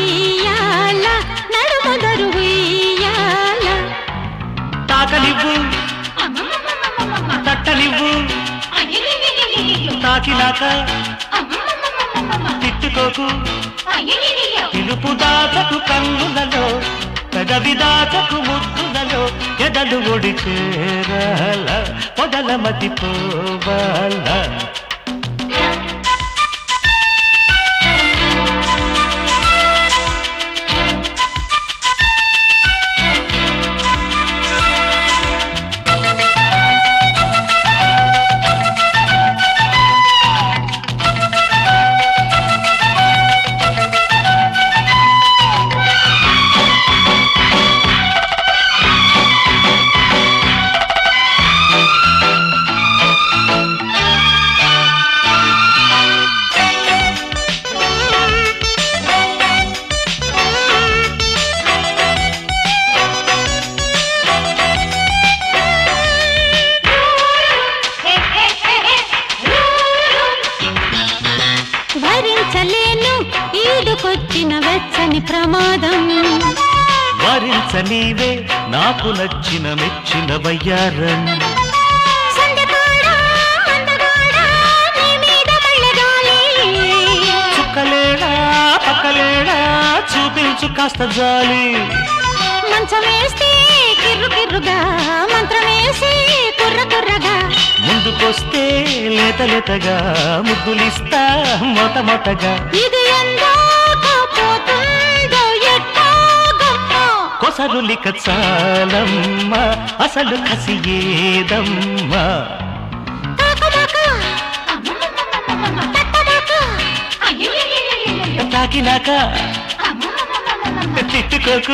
ఉయ్యాల నడుమదరు ఉయ్యాల తాకనివ్వు తట్టనివ్వు తాకినాక తిట్టుకోకు పిలుపు దాచకు కన్నులలో పెదవి దాచకు ముద్దులలో ఎదలు ఒడి చేరాల పొదల మతిపోవాల భరించలేను ఈడుకొచ్చిన వెచ్చని ప్రమాదం వరించ నీవే నాకు నచ్చిన మెచ్చిన వయ్యారం సందకాడా, అందగాడా, నీ మీద మల్లెగాలి. చుక్కలేడా పక్కలేడా చూపించు కాస్త జాలి మంచమేస్తే కిర్రు కిర్రుగా మంత్రమేసి కుర్ర కుర్రగా ముందుకొస్తే లేత లేతగా ముద్దులిస్తా మొట మొటగా ఇది ఎందాక పోతుందో ఎట్టాగమ్మా కొసరులిక చాలమ్మ అసలు కసి ఏదమ్మా తాకమాక తట్టమాక తాకినాక తిట్టుకోకు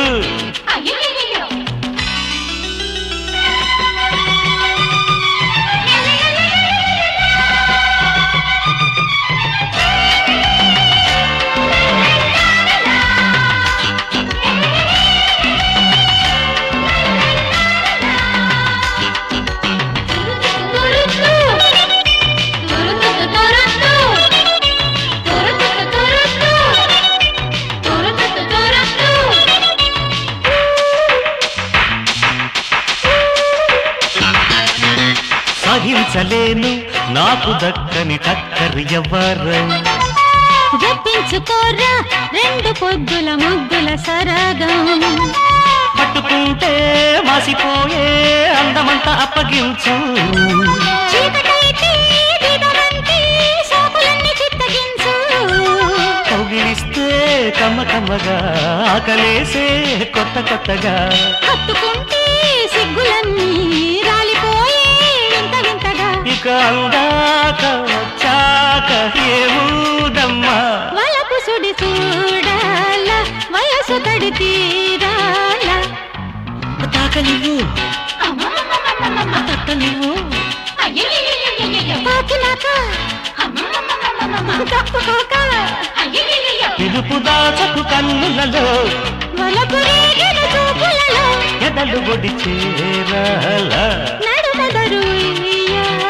సహించలేను నాకు దక్కని టక్కరి ఎవ్వరం జపించుకోరా రెండు పొద్దుల ముద్దుల సరగం పట్టుకుంటే మాసిపోయే అందమంతా అప్పగించు చీకటైతే దీపమంటే సోకులన్నీ చిత్తగించు కౌగిలిస్తే కమ్మ కమ్మగా ఆకలేసే కొత్త కొత్తగా హత్తుకుంటే సిగ్గులన్నీ రాలిపోయే వింత వింతగా ఇక అందాక వచ్చాక ఏమూదమ్మా వలపు సుడి చూడాల వయసు తడి తీరాల తాకనివ్వు తట్టనివ్వు తాకినాక తప్పుకోక పిలుపు దాచకు కన్నులలో వలపు రేగిన చూపులలో ఎదలు ఒడి చేరాల నడుమదరు